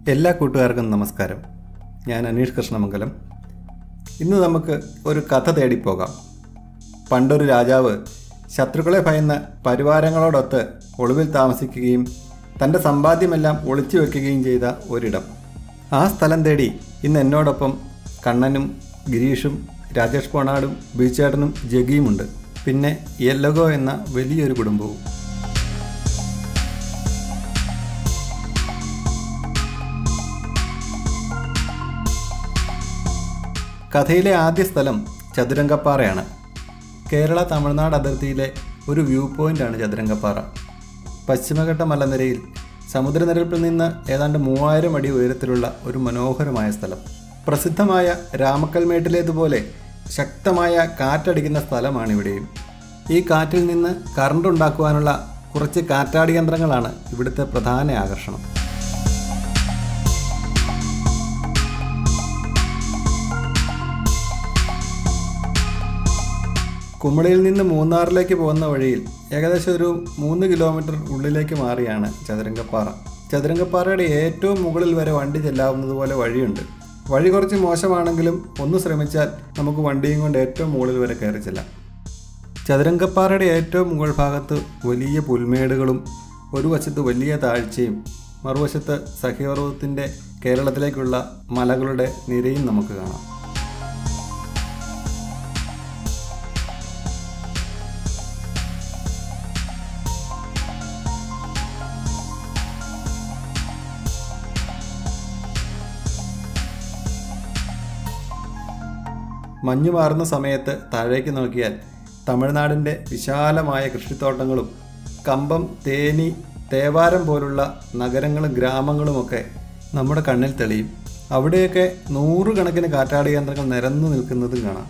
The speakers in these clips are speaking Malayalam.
എല്ലാ കൂട്ടുകാർക്കും നമസ്കാരം ഞാൻ അനീഷ് കൃഷ്ണമംഗലം ഇന്ന് നമുക്ക് ഒരു കഥ തേടിപ്പോകാം പണ്ടൊരു രാജാവ് ശത്രുക്കളെ ഭയന്ന് പരിവാരങ്ങളോടൊത്ത് ഒളിവിൽ താമസിക്കുകയും തൻ്റെ സമ്പാദ്യമെല്ലാം ഒളിച്ചു വെക്കുകയും ചെയ്ത ഒരിടം ആ സ്ഥലം തേടി ഇന്ന് എന്നോടൊപ്പം കണ്ണനും ഗിരീഷും രാജേഷ് പോണാടും ബീച്ചേട്ടനും ജഗിയുമുണ്ട് പിന്നെ യെല്ലഗോ എന്ന വലിയൊരു കുടുംബവും കഥയിലെ ആദ്യ സ്ഥലം ചതുരംഗപ്പാറയാണ് കേരള തമിഴ്നാട് അതിർത്തിയിലെ ഒരു വ്യൂ പോയിൻ്റാണ് ചതുരംഗപ്പാറ പശ്ചിമഘട്ട മലനിരയിൽ സമുദ്രനിരപ്പിൽ നിന്ന് ഏതാണ്ട് മൂവായിരം അടി ഉയരത്തിലുള്ള ഒരു മനോഹരമായ സ്ഥലം പ്രസിദ്ധമായ രാമക്കൽമേട്ടിലേതുപോലെ ശക്തമായ കാറ്റടിക്കുന്ന സ്ഥലമാണ് ഇവിടെയും ഈ കാറ്റിൽ നിന്ന് കറണ്ട് ഉണ്ടാക്കുവാനുള്ള കുറച്ച് കാറ്റാടി യന്ത്രങ്ങളാണ് ഇവിടുത്തെ പ്രധാന ആകർഷണം കുമളിയിൽ നിന്ന് മൂന്നാറിലേക്ക് പോകുന്ന വഴിയിൽ ഏകദേശം ഒരു മൂന്ന് കിലോമീറ്റർ ഉള്ളിലേക്ക് മാറിയാണ് ചതുരംഗപ്പാറ ചതുരംഗപ്പാറയുടെ ഏറ്റവും മുകളിൽ വരെ വണ്ടി ചെല്ലാവുന്നത് പോലെ വഴിയുണ്ട് വഴി കുറച്ച് മോശമാണെങ്കിലും ഒന്ന് ശ്രമിച്ചാൽ നമുക്ക് വണ്ടിയും കൊണ്ട് ഏറ്റവും മുകളിൽ വരെ കയറി ചെല്ലാം ചതുരംഗപ്പാറയുടെ ഏറ്റവും മുകൾ ഭാഗത്ത് വലിയ പുൽമേടുകളും ഒരു വശത്ത് വലിയ താഴ്ചയും മറുവശത്ത് സഹ്യപർവ്വതത്തിൻ്റെ കേരളത്തിലേക്കുള്ള മലകളുടെ നിരയും നമുക്ക് കാണാം മഞ്ഞു മാറുന്ന സമയത്ത് താഴേക്ക് നോക്കിയാൽ തമിഴ്നാടിൻ്റെ വിശാലമായ കൃഷിത്തോട്ടങ്ങളും കമ്പം തേനി തേവാരം പോലുള്ള നഗരങ്ങളും ഗ്രാമങ്ങളുമൊക്കെ നമ്മുടെ കണ്ണിൽ തെളിയും അവിടെയൊക്കെ നൂറുകണക്കിന് കാറ്റാടി യന്ത്രങ്ങൾ നിരന്നു നിൽക്കുന്നതും കാണാം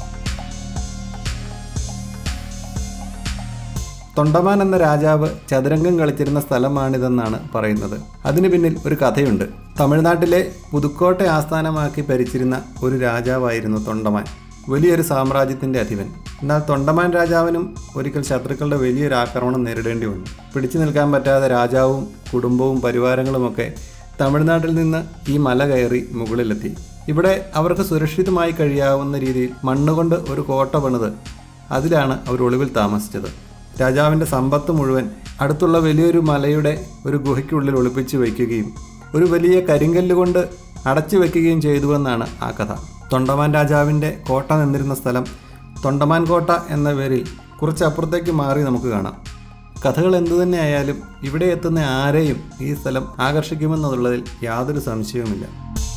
തൊണ്ടമാൻ എന്ന രാജാവ് ചതുരംഗം കളിച്ചിരുന്ന സ്ഥലമാണിതെന്നാണ് പറയുന്നത് അതിനു പിന്നിൽ ഒരു കഥയുണ്ട് തമിഴ്നാട്ടിലെ പുതുക്കോട്ടെ ആസ്ഥാനമാക്കി ഭരിച്ചിരുന്ന ഒരു രാജാവായിരുന്നു തൊണ്ടമാൻ വലിയൊരു സാമ്രാജ്യത്തിന്റെ അധിപൻ എന്നാൽ തൊണ്ടമാൻ രാജാവിനും ഒരിക്കൽ ശത്രുക്കളുടെ വലിയൊരു ആക്രമണം നേരിടേണ്ടി വന്നു പിടിച്ചു നിൽക്കാൻ പറ്റാതെ രാജാവും കുടുംബവും പരിവാരങ്ങളുമൊക്കെ തമിഴ്നാട്ടിൽ നിന്ന് ഈ മല കയറി മുകളിലെത്തി ഇവിടെ അവർക്ക് സുരക്ഷിതമായി കഴിയാവുന്ന രീതിയിൽ മണ്ണുകൊണ്ട് ഒരു കോട്ട പണിത് അതിലാണ് അവർ ഒളിവിൽ താമസിച്ചത് രാജാവിൻ്റെ സമ്പത്ത് മുഴുവൻ അടുത്തുള്ള വലിയൊരു മലയുടെ ഒരു ഗുഹയ്ക്കുള്ളിൽ ഒളിപ്പിച്ച് വയ്ക്കുകയും ഒരു വലിയ കരിങ്കല്ല് കൊണ്ട് അടച്ചു വെക്കുകയും ചെയ്തുവെന്നാണ് ആ കഥ തൊണ്ടമാൻ രാജാവിൻ്റെ കോട്ട നിന്നിരുന്ന സ്ഥലം തൊണ്ടമാൻ കോട്ട എന്ന പേരിൽ കുറച്ചപ്പുറത്തേക്ക് മാറി നമുക്ക് കാണാം കഥകൾ എന്തു തന്നെയായാലും ഇവിടെ എത്തുന്ന ആരെയും ഈ സ്ഥലം ആകർഷിക്കുമെന്നുള്ളതിൽ യാതൊരു സംശയവുമില്ല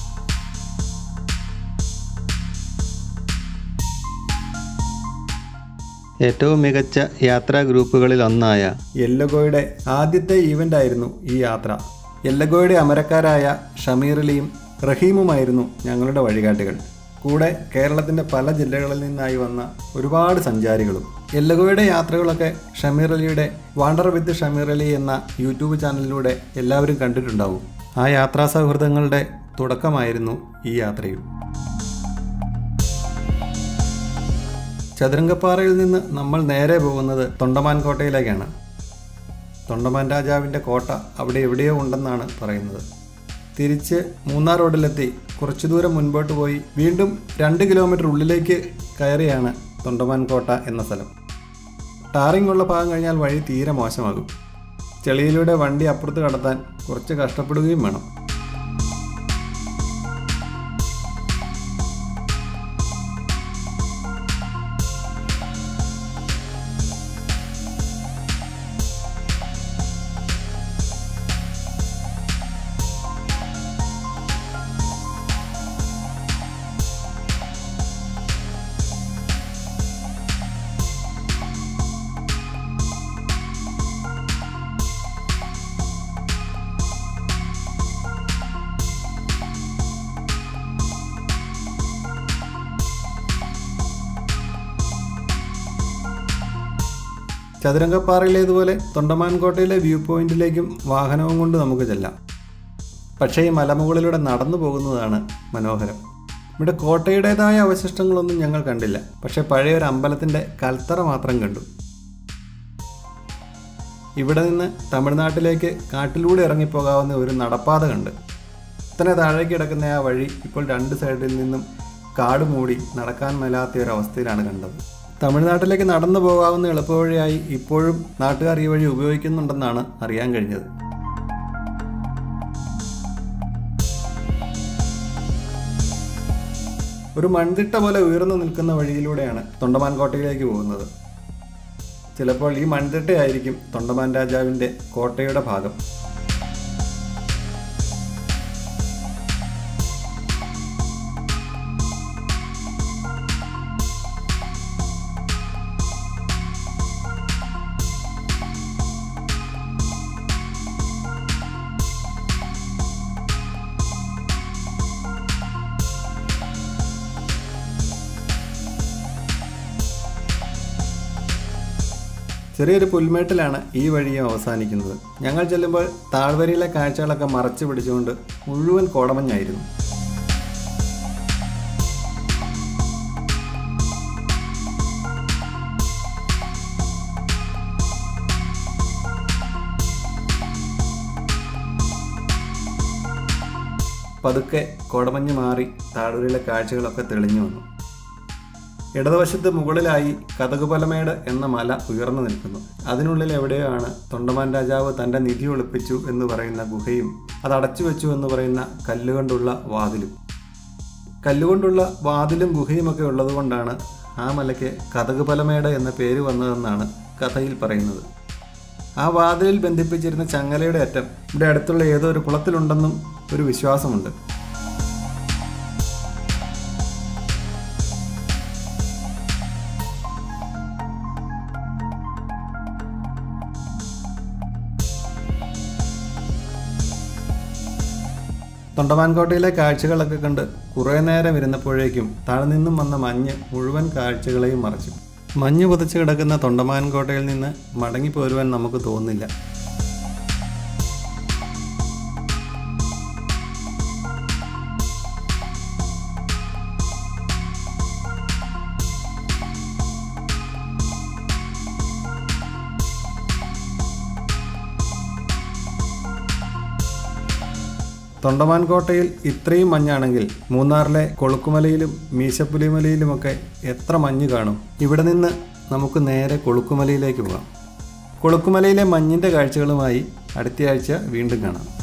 ഏറ്റവും മികച്ച യാത്രാ ഗ്രൂപ്പുകളിൽ ഒന്നായ യെല്ലഗോയുടെ ആദ്യത്തെ ഈവൻ്റ് ആയിരുന്നു ഈ യാത്ര യെല്ലഗോയുടെ അമരക്കാരായ ഷമീറിലിയും റഹീമുമായിരുന്നു ഞങ്ങളുടെ വഴികാട്ടികൾ കൂടെ കേരളത്തിൻ്റെ പല ജില്ലകളിൽ നിന്നായി വന്ന ഒരുപാട് സഞ്ചാരികളും യെല്ലഗോയുടെ യാത്രകളൊക്കെ ഷമീർ അലിയുടെ വാണ്ടർ വിത്ത് ഷമീർ അലി എന്ന യൂട്യൂബ് ചാനലിലൂടെ എല്ലാവരും കണ്ടിട്ടുണ്ടാവും ആ യാത്രാ സൗഹൃദങ്ങളുടെ തുടക്കമായിരുന്നു ഈ യാത്രയും ചതുരംഗപ്പാറയിൽ നിന്ന് നമ്മൾ നേരെ പോകുന്നത് തൊണ്ടമാൻ കോട്ടയിലേക്കാണ് തൊണ്ടമാൻ രാജാവിൻ്റെ കോട്ട അവിടെ എവിടെയോ ഉണ്ടെന്നാണ് പറയുന്നത് തിരിച്ച് മൂന്നാർ റോഡിലെത്തി കുറച്ചു ദൂരം മുൻപോട്ട് പോയി വീണ്ടും രണ്ട് കിലോമീറ്റർ ഉള്ളിലേക്ക് കയറിയാണ് തൊണ്ടമാൻ കോട്ട എന്ന സ്ഥലം ടാറിംഗ് ഉള്ള ഭാഗം കഴിഞ്ഞാൽ വഴി തീരെ മോശമാകും ചെളിയിലൂടെ വണ്ടി അപ്പുറത്ത് കടത്താൻ കുറച്ച് കഷ്ടപ്പെടുകയും വേണം ചതുരംഗപ്പാറയിലേതുപോലെ തൊണ്ടമാൻകോട്ടയിലെ വ്യൂ പോയിന്റിലേക്കും വാഹനവും കൊണ്ട് നമുക്ക് ചെല്ലാം പക്ഷേ ഈ മലമുകളിലൂടെ നടന്നു പോകുന്നതാണ് മനോഹരം ഇവിടെ കോട്ടയുടേതായ അവശിഷ്ടങ്ങളൊന്നും ഞങ്ങൾ കണ്ടില്ല പക്ഷേ പഴയ ഒരു അമ്പലത്തിൻ്റെ കൽത്തറ മാത്രം കണ്ടു ഇവിടെ നിന്ന് തമിഴ്നാട്ടിലേക്ക് കാട്ടിലൂടെ ഇറങ്ങിപ്പോകാവുന്ന ഒരു നടപ്പാത കണ്ട് കുത്തനെ താഴേക്ക് കിടക്കുന്ന ആ വഴി ഇപ്പോൾ രണ്ട് സൈഡിൽ നിന്നും കാട് മൂടി നടക്കാൻ മേലാത്ത ഒരു അവസ്ഥയിലാണ് കണ്ടത് തമിഴ്നാട്ടിലേക്ക് നടന്നു പോകാവുന്ന എളുപ്പവഴിയായി ഇപ്പോഴും നാട്ടുകാർ ഈ വഴി ഉപയോഗിക്കുന്നുണ്ടെന്നാണ് അറിയാൻ കഴിഞ്ഞത് ഒരു മൺതിട്ട പോലെ ഉയർന്നു നിൽക്കുന്ന വഴിയിലൂടെയാണ് തൊണ്ടമാൻ കോട്ടയിലേക്ക് പോകുന്നത് ചിലപ്പോൾ ഈ മൺതിട്ടയായിരിക്കും തൊണ്ടമാൻ രാജാവിൻ്റെ കോട്ടയുടെ ഭാഗം ചെറിയൊരു പുൽമേട്ടിലാണ് ഈ വഴിയും അവസാനിക്കുന്നത് ഞങ്ങൾ ചെല്ലുമ്പോൾ താഴ്വരയിലെ കാഴ്ചകളൊക്കെ മറച്ചു പിടിച്ചുകൊണ്ട് മുഴുവൻ കോടമഞ്ഞായിരുന്നു പതുക്കെ കോടമഞ്ഞ് മാറി താഴ്വരയിലെ കാഴ്ചകളൊക്കെ തെളിഞ്ഞു വന്നു ഇടതുവശത്ത് മുകളിലായി കഥകുപലമേട് എന്ന മല ഉയർന്നു നിൽക്കുന്നു അതിനുള്ളിൽ എവിടെയാണ് തൊണ്ടമാൻ രാജാവ് തൻ്റെ നിധി ഒളിപ്പിച്ചു എന്ന് പറയുന്ന ഗുഹയും അത് അടച്ചു വെച്ചു എന്ന് പറയുന്ന കല്ലുകൊണ്ടുള്ള വാതിലും കല്ലുകൊണ്ടുള്ള വാതിലും ഗുഹയുമൊക്കെ ഉള്ളതുകൊണ്ടാണ് ആ മലയ്ക്ക് കഥകുപലമേട് എന്ന പേര് വന്നതെന്നാണ് കഥയിൽ പറയുന്നത് ആ വാതിലിൽ ബന്ധിപ്പിച്ചിരുന്ന ചങ്ങലയുടെ അറ്റം ഇവിടെ അടുത്തുള്ള ഏതോ ഒരു കുളത്തിലുണ്ടെന്നും ഒരു വിശ്വാസമുണ്ട് തൊണ്ടമാൻകോട്ടയിലെ കാഴ്ചകളൊക്കെ കണ്ട് കുറേ നേരം ഇരുന്നപ്പോഴേക്കും താഴെ നിന്നും വന്ന മഞ്ഞ് മുഴുവൻ കാഴ്ചകളെയും മറച്ചു മഞ്ഞ് പുതച്ച് കിടക്കുന്ന തൊണ്ടമാൻകോട്ടയിൽ നിന്ന് മടങ്ങിപ്പോരുവാൻ നമുക്ക് തോന്നില്ല തൊണ്ടമാൻ കോട്ടയിൽ ഇത്രയും മഞ്ഞാണെങ്കിൽ മൂന്നാറിലെ കൊളുക്കുമലയിലും മീശപ്പുലിമലയിലുമൊക്കെ എത്ര മഞ്ഞ് കാണും ഇവിടെ നിന്ന് നമുക്ക് നേരെ കൊളുക്കുമലയിലേക്ക് പോകാം കൊളുക്കുമലയിലെ മഞ്ഞിൻ്റെ കാഴ്ചകളുമായി അടുത്തയാഴ്ച വീണ്ടും കാണാം